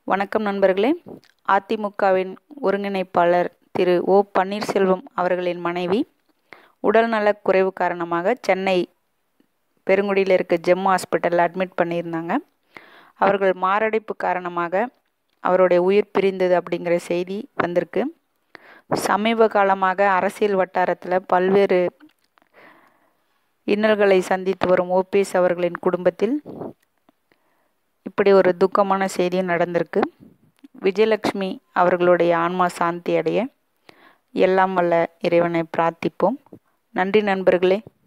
வணக்கம் நண்பர்களே அதிமுகவின் ஒருங்கிணைப்பாளர் திரு ஓ பன்னீர்செல்வம் அவர்களின் மனைவி உடல்நலக் குறைவு காரணமாக சென்னை பெருங்குடியில் இருக்க ஜெம் ஹாஸ்பிட்டலில் அட்மிட் பண்ணியிருந்தாங்க அவர்கள் மாரடைப்பு காரணமாக அவருடைய உயிர் பிரிந்தது அப்படிங்கிற செய்தி வந்திருக்கு சமீப காலமாக அரசியல் வட்டாரத்தில் பல்வேறு இன்னல்களை சந்தித்து வரும் ஓபிஎஸ் அவர்களின் குடும்பத்தில் இப்படி ஒரு துக்கமான செய்தியும் நடந்திருக்கு விஜயலட்சுமி அவர்களுடைய ஆன்மா சாந்தி அடைய எல்லாம் வல்ல இறைவனை பிரார்த்திப்போம் நன்றி நண்பர்களே